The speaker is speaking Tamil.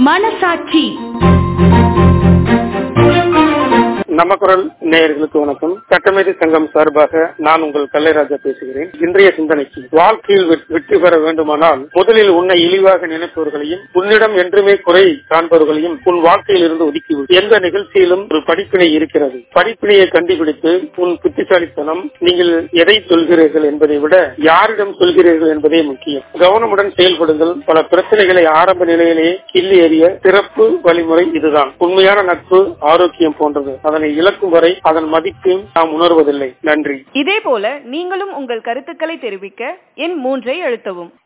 மனசாட்சி நம்ம குரல் நேயர்களுக்கு வணக்கம் சட்டமேதை சங்கம் சார்பாக நான் உங்கள் கல்லைராஜா பேசுகிறேன் இன்றைய சிந்தனைக்கு வாழ்க்கையில் வெ- வெற்றி பெற வேண்டுமானால் முதலில் உன்னை இழிவாக நினைப்பவர்களையும் உன்னிடம் என்றுமே குறை காண்பவர்களையும் உன் வாழ்க்கையில் இருந்து ஒதுக்கிவிடு எந்த நிகழ்ச்சியிலும் ஒரு படிப்பினை இருக்கிறது படிப்பினையை கண்டுபிடித்து உன் புத்திசாலித்தனம் நீங்கள் எதை சொல்கிறீர்கள் என்பதை விட யாரிடம் சொல்கிறீர்கள் என்பதே முக்கியம் கவனமுடன் செயல்படுங்கள் பல பிரச்சனைகளை ஆரம்ப நிலையிலேயே கிள்ளி எறிய சிறப்பு வழிமுறை இதுதான் உண்மையான நட்பு ஆரோக்கியம் போன்றது அதனை இழக்கும் வரை அதன் மதிப்பையும் நாம் உணர்வதில்லை நன்றி இதே போல நீங்களும் உங்கள் கருத்துக்களை தெரிவிக்க எண் மூன்றை அழுத்தவும்